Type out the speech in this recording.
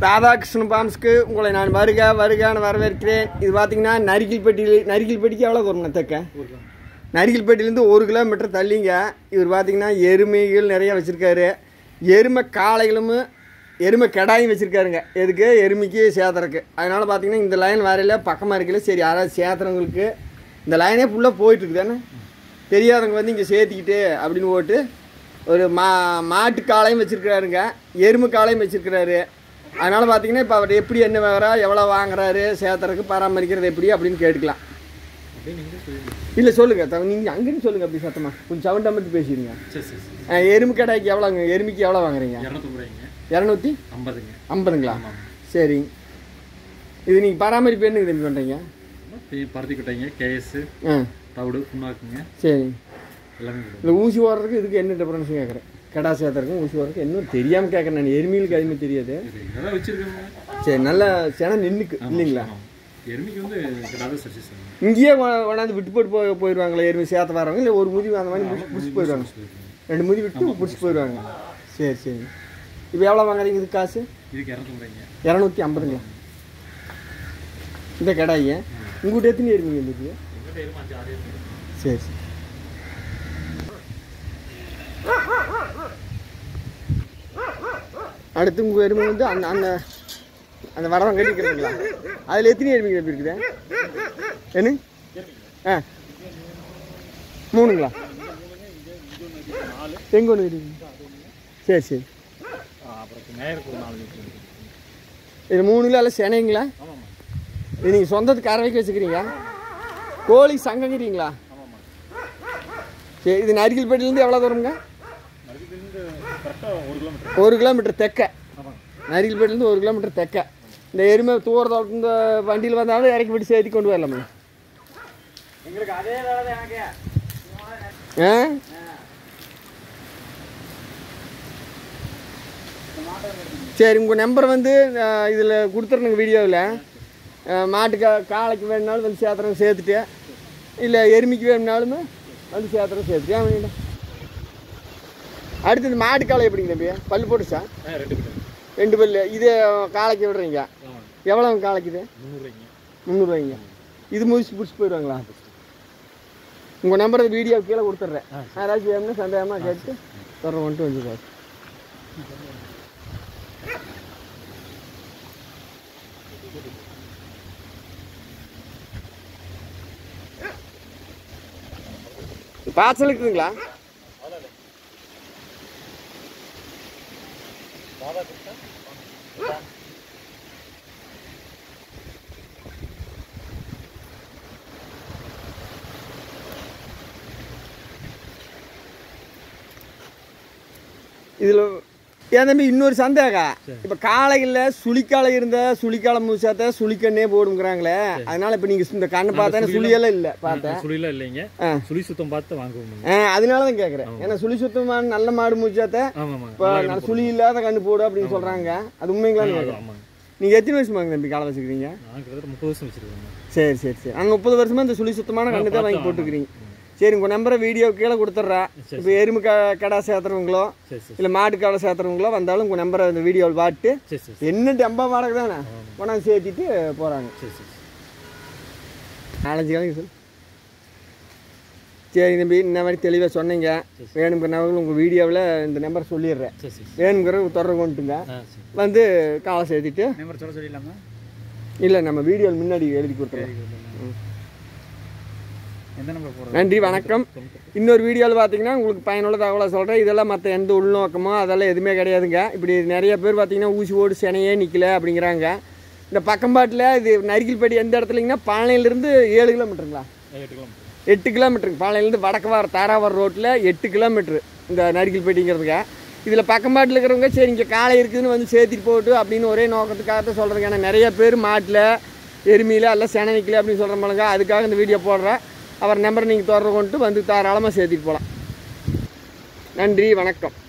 ராதாகிருஷ்ணன் பாம்ஸ்க்கு உங்களை நான் வருக வருகான்னு வரவேற்கிறேன் இது பார்த்தீங்கன்னா நரிக்கில்பட்டியில் நரிக்கில்பட்டிக்கு எவ்வளோ தூரம் தெக்க நரிக்கில்பட்டியிலேருந்து ஒரு கிலோமீட்டர் தள்ளிங்க இவர் பார்த்தீங்கன்னா எருமைகள் நிறைய வச்சுருக்காரு எருமை காளைகளும் எருமை கடாயும் வச்சுருக்காருங்க எதுக்கு எருமைக்கு சேத்துறக்கு அதனால் பார்த்தீங்கன்னா இந்த லைன் வரையில பக்கமாக இருக்கல சரி யாராவது சேத்துறவங்களுக்கு இந்த லைனே ஃபுல்லாக போயிட்டுருக்கு தானே தெரியாதவங்க வந்து இங்கே சேர்த்திக்கிட்டு அப்படின்னு போட்டு ஒரு மா மாட்டு காளையும் வச்சுருக்கிறாருங்க எருமை காளையும் வச்சுருக்கிறாரு அதனால் பார்த்தீங்கன்னா இப்போ அவர் எப்படி என்ன வேறா எவ்வளோ வாங்குறாரு சேத்துறதுக்கு பராமரிக்கிறது எப்படி அப்படின்னு கேட்டுக்கலாம் இல்லை சொல்லுங்கள் தவிர நீங்கள் அங்கேன்னு சொல்லுங்கள் அப்படி சத்தமாக கொஞ்சம் சவுண்ட் அமர்த்தி பேசிடுங்க சரி சரி சரி அஹ், எருமை கடாய்க்கு எவ்வளோங்க எருமைக்கு எவ்வளோ வாங்குறீங்க இரநூத்தம்பது ரூபாய்ங்க இரநூத்தி ஐம்பதுங்க ஐம்பதுங்களா ஆமாம் சரி இது நீங்கள் பராமரிப்பு என்னங்க தம்பி பண்ணுறீங்க பி- பருத்தி கொட்டைங்க கேஎஸ் ஆ தவிடு புண்ணாக்குங்க சரி எல்லாமே கொடுக்கும். இந்த ஊசி ஓடுறதுக்கு இதுக்கு என்ன டிஃபரன்ஸ் கேட்குறேன் கடா சேர்த்துறதுக்கும் ஊசி ஓடுறதுக்கு இன்னும் தெரியாமல் கேட்குறேன் நான் எருமைகளுக்கு அதுமே தெரியாது இது இதெல்லாம் வச்சிருக்கோங்க சரி நல்லா சென நின்றுக்கு இல்லைங்களா ஆமாம். எருமைக்கு வந்து கிடாத சர்ச்சஸ் இங்கேயே கொ- கொண்டாந்து விட்டு போட்டு போய் போயிடுவாங்களா எருமை சேர்த்து வரவங்க இல்லை ஒரு முதி அந்த மாதிரி முடிச்சு பிடிச்சி போயிடுவாங்க ரெண்டு முதி விட்டு பிடிச்சி போயிடுவாங்க சரி சரி இப்போ எவ்வளோ வாங்குறீங்க இது காசு இதுக்கு இரநூத்தம்பதுங்க இரநூத்தி ஐம்பதுங்களா இந்த கடாயை உங்கள்கிட்ட எத்தனை எருமைங்க இருந்துச்சு எங்கிட்ட எருமை அஞ்சு ஆறு எருமை இருக்கு. சரி சரி அடுத்து உங்கள் எருமை வந்து அந்த அந்த அந்த வடவம் கட்டிக்கிறீங்களா அதில் எத்தனை எருமைங்க எப்படி இருக்குது என்ன ஆ மூணுங்களா எங்கே ஒன்று இருக்குது சரி சரி அப்புறம் நேருக்கு ஒரு நாலு லிட்டர் இருக்கு. இது மூணு கிலோ எல்லாம் செனைங்களா ஆமாம்மா இது நீங்கள் சொந்தத்துக்கு கறவைக்கு வச்சுக்கிறீங்க கோழி சங்கங்கிறீங்களா ஆமாம்மா சரி இது நரிக்கல்பேட்டிலேருந்து எவ்வளோ தூரங்க மறுபடியும் கரெக்டாக ஒரு கிலோமீட்டர் ஒரு கிலோமீட்டர் தெக்க ஆமாங்க நரிக்கல்பேட்டிலேருந்து ஒரு கிலோமீட்டர் தெக்க இந்த எருமை தூரத்தில் இந்த வண்டியில் வந்தாலும் இறக்கி விட்டு சேர்த்து கொண்டு வரலாமே எங்களுக்கு அதே வேலை தான் எனக்கு ஆ சரி உங்கள் நம்பர் வந்து இதில் கொடுத்துருணுங்க வீடியோவில் மாட்டு கா காளைக்கு வேணுனாலும் வந்து சேர்த்துறோம் சேர்த்துட்டு இல்லை எருமைக்கு வேணுனாலுமே வந்து சேர்த்துறோம் சேர்த்துட்டு ஏன் வேணும் அடுத்து இந்த மாட்டு காளை எப்படிங்க தம்பி பல் போட்டுச்சா ஆ ரெண்டு கிலோ ரெண்டு பல்லு இது காளைக்கு விடுறீங்க ஆமாங்க எவ்வளோ காளைக்குது முந்நூறுவாய்ங்க முந்நூறுவாய்ங்க இது முடிச்சு பிடிச்சி போயிடுவாங்களா உங்கள் நம்பரை வீடியோ கீழே கொடுத்துட்றேன் யாராச்சும் வேணும்னா சந்தேகமாக கேட்டு தொடர்பு வந்துட்டு வந்து பாரு பாய்ச்சல் இருக்குதுங்களா இதில் ஏன் தம்பி இன்னொரு சந்தேகம் இப்போ காளையில் சுழிக்காலை இருந்த சுழிக்காலை மூச்சாத்த சுழிக்கண்ணே போடுங்கிறாங்களே அதனால இப்போ நீங்கள் இந்த கண்ணை பார்த்தா சுழியெல்லாம் இல்லை பார்த்தேன் சுழிலாம் இல்லைங்க ஆ. சுழி சுத்தம் பார்த்து வாங்குவோம் ஆ அதனால தான் கேட்குறேன் ஏன்னா சுழி சுத்தமான நல்ல மாடு மூச்சாத்த ஆமாம்மா இப்போ நல்ல சுழி இல்லாத கண்ணு போடு அப்படின்னு சொல்கிறாங்க அது உண்மைங்களான்னு கேட்குறேன் ஆமாங்க நீங்கள் எத்தனை வருஷமாங்க தம்பி காலை வச்சுக்கிறீங்க நான் கிட்டத்தட்ட முப்பது வருஷம் வச்சிருக்கேங்க சரி சரி சரி அங்கே முப்பது வருஷமா இந்த சுழி சுத்தமான கண்ணு தான் வாங்கி போட்டுக்கிறீங்க சரி உங்கள் நம்பரை வீடியோ கீழே கொடுத்துட்றேன் இப்போ எருமை க கடை சேர்த்துறவங்களோ சரி சரி இல்லை மாட்டு கடை சேர்த்துறவங்களோ வந்தாலும் உங்கள் நம்பரை இந்த வீடியோவில் பாட்டு சரி சரி என்ன டெம்பா வாடகை தானே கொண்டாந்து சேர்த்திட்டு போகிறாங்க சரி சரி நாலஞ்சு கிழங்கு சார் சரி தம்பி இந்த மாதிரி தெளிவாக சொன்னீங்க வேணுங்கிறவங்க உங்கள் வீடியோவில் இந்த நம்பர் சொல்லிடுறேன் சரி சரி வேணுங்கிற தொடர்பு கொண்டுங்க ஆ சரி வந்து காலை சேர்த்திட்டு நம்பர் சொல்ல சொல்லிடலாமா இல்லை நம்ம வீடியோவில் முன்னாடி எழுதி கொடுத்துருவோம் எந்த நம்பர் போடுறது நன்றி வணக்கம் இன்னொரு வீடியோவில் பார்த்தீங்கன்னா உங்களுக்கு பயனுள்ள தகவலை சொல்கிறேன் இதெல்லாம் மற்ற எந்த உள்நோக்கமோ அதெல்லாம் எதுவுமே கிடையாதுங்க இப்படி நிறைய பேர் பார்த்தீங்கன்னா ஊசி ஓடு செனையே நிற்கல அப்படிங்கிறாங்க இந்த பக்கம்பாட்டில் இது நரிக்கல்படி எந்த இடத்துலங்கன்னா பாளையிலேருந்து ஏழு கிலோமீட்டருங்களா எட்டு கிலோமீட்டர் எட்டு கிலோமீட்டருங்க பாளையிலேருந்து வடக்கவார தாராவார் ரோட்டில் எட்டு கிலோமீட்ரு இந்த நரிக்கல்பேட்டிங்கிறதுங்க இதில் பக்கம்பாட்டில் இருக்கிறவங்க சரி இங்கே காலை இருக்குதுன்னு வந்து சேர்த்திட்டு போட்டு அப்படின்னு ஒரே நோக்கத்துக்காக தான் சொல்கிறேங்க ஏன்னா நிறைய பேர் மாட்டில் எருமையில் எல்லாம் செனை நிற்கல அப்படின்னு சொல்கிற போலங்க அதுக்காக இந்த வீடியோ போடுறேன் அவர் நம்பரை நீங்கள் தொடர்பு கொண்டு வந்து தாராளமாக சேர்த்திட்டு போகலாம் நன்றி வணக்கம்